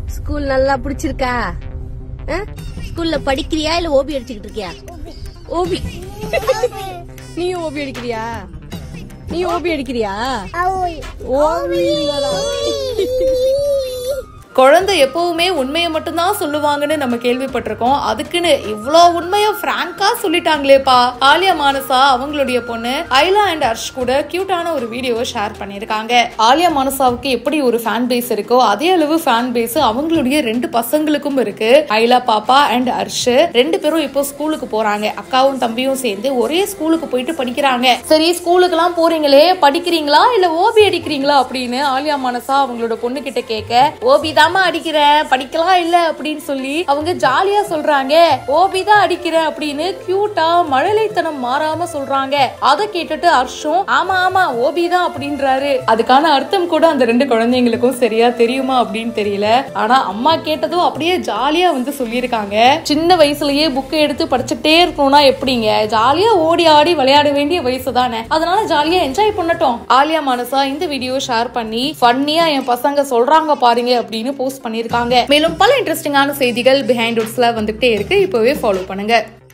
School நல்லா பிடிச்சிருக்கா ஆ? ஸ்கூல்ல படிக்கிறியா இல்ல ஓபி அடிச்சுக்கிட்டு இருக்கியா ஓபி நீயும் ஓபி அடிக்கிறியா நீ ஓபி அடிக்கிறியா ஓபி குழந்தை எப்பவுமே உண்மையை மட்டும்தான் சொல்லுவாங்கன்னு நம்ம கேள்விப்பட்டிருக்கோம் அதுக்குன்னு இவ்வளோ உண்மையை பிராங்கா சொல்லிட்டாங்களேப்பா ஆலியா மானசா அவங்களுடைய பொண்ணு ஐலா அண்ட் ஹர்ஷ் கூட கியூட்டான ஒரு வீடியோவை ஷேர் பண்ணியிருக்காங்க ஆலியா மானசாவுக்கு எப்படி ஒரு ஃபேன் பேஸ் இருக்கோ அதே அளவு ஃபேன் பேஸ் அவங்களுடைய ரெண்டு பசங்களுக்கும் இருக்கு ஐலா பாப்பா அண்ட் ஹர்ஷ் ரெண்டு பேரும் இப்போ ஸ்கூலுக்கு போறாங்க அக்காவும் தம்பியும் சேர்ந்து ஒரே ஸ்கூலுக்கு போயிட்டு படிக்கிறாங்க சரி ஸ்கூலுக்குலாம் போறீங்களே படிக்கிறீங்களா இல்ல ஓபி அடிக்கிறீங்களா அப்படின்னு ஆலியா மானசா அவங்களோட பொண்ணு கிட்ட கேட்க ஓபி தாமா அடிக்கிறேன் படிக்கலாம் இல்ல அப்படின்னு சொல்லி அவங்க ஜாலியா சொல்றாங்க ஓபி தான் அடிக்கிறேன் அப்படின்னு கியூட்டா மழலைத்தனம் மாறாம சொல்றாங்க அதை கேட்டுட்டு ஹர்ஷும் ஆமா ஆமா ஓபி தான் அப்படின்றாரு அதுக்கான அர்த்தம் கூட அந்த ரெண்டு குழந்தைங்களுக்கும் சரியா தெரியுமா அப்படின்னு தெரியல ஆனா அம்மா கேட்டதும் அப்படியே ஜாலியா வந்து சொல்லியிருக்காங்க சின்ன வயசுலயே புக்கை எடுத்து படிச்சுட்டே இருக்கணும்னா எப்படிங்க ஜாலியா ஓடி ஆடி விளையாட வேண்டிய வயசு தானே அதனால ஜாலியா என்ஜாய் பண்ணட்டும் ஆலியா மனசா இந்த வீடியோ ஷேர் பண்ணி ஃபன்னியா என் பசங்க சொல்றாங்க பாருங்க அப்படின்னு போஸ்ட் பண்ணிருக்காங்க மேலும் பல இன்ட்ரெஸ்டிங்கான செய்திகள் பிஹைண்ட் உட்ஸ்ல வந்துகிட்டே இருக்கு இப்பவே ஃபாலோ பண்ணுங்க